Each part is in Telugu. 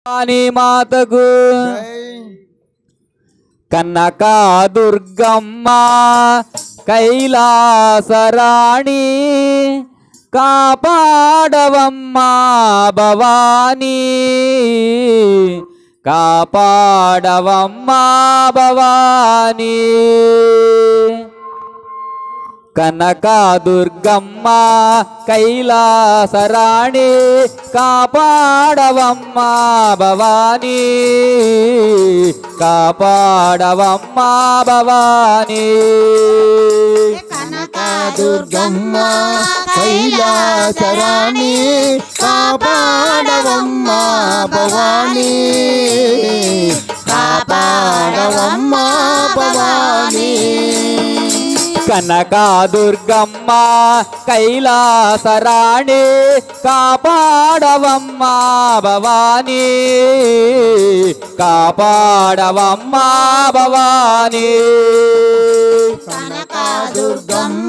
భవానీ మాతకు కనక దుర్గమ్మ కైలాసరాణి కాపాడవమ్మా భవానీ కాపాడవమ్మా భవానీ కనక దుర్గమ్మ కైలాసరాణి కాపాడవమ్మా భవానీ కాపాడవమ్మా భవానీ కనక దుర్గమ్మ కైలాసరాణి కాపాడవమ్మ భవానీ కాపాడవమ్మ భవానీ కనక దుర్గమ్మ కైలాసరాణి కాపాడవమ్మా భవానీ కాపాడవమ్మా భవానీ కనక దుర్గమ్మ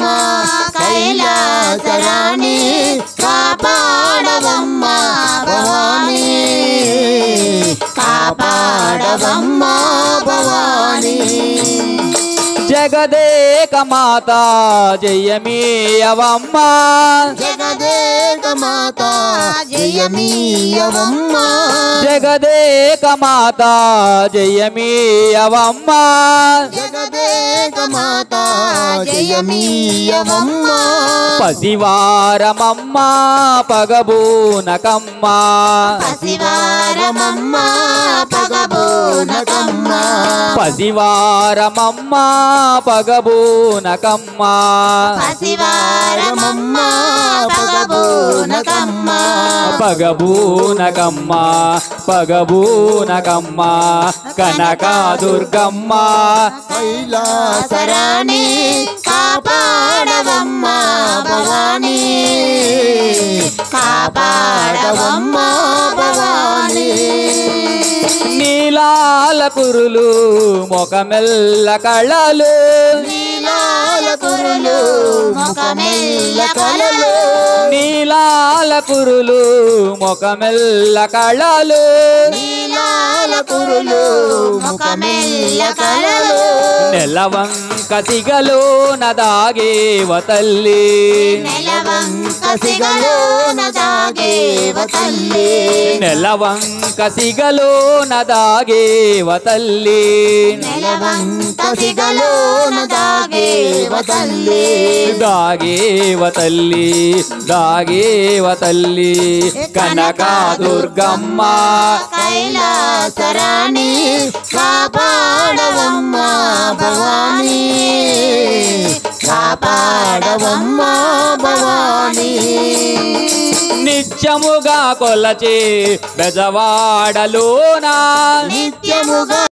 కైలాసరాణి కాపాడవమ్మ భవానీ కాపాడవమ్మ భవానీ జగదేక మాత జయమీయవమ్మ జగదేక మాత జయమీయవమ్మ జగదేక మాత జయమీయవమ్మ జగదేక మాత జయమీయవమ్మ పసివారమమ్మ పగబూనకమ్మ పసివారమమ్మ పగబోనకమ్మ పసివారమమ్మ పగబూనకమ్మ పసివారమమ్మ పగబోనకమ్మ పగబూనకమ్మ పగబూనకమ్మ కనక దుర్గమ్మ కైలాసరాణి కాపాడవమ్మ భవానీ కాపాడవమ్మ భవానీ నీలాల కురులు మొకమెల్ల కళలు నీలాల కురులు ముఖమెల్ల కలలు నీలాల కురులు మొకమెల్ల కళలు నీలాల కురులు ముఖమెల్ల కలలు నెలవంక సిగలో నదాగేవ తల్లి నెలవంక సిగలోన దాగేవ తల్లి నెలవంక సిగలో నదాగేవ తల్లి నెలవంక సిగలోన దాగేవ తల్లి దాగేవ తల్లి దాగేవ తల్లి కనక దుర్గమ్మ కైలాసరాణి కాపాడవమ్మ భవానీ కాపాడవమ్మ భవానీ నిత్యముగా కొలచే బెజవాడలోనా నిత్యముగా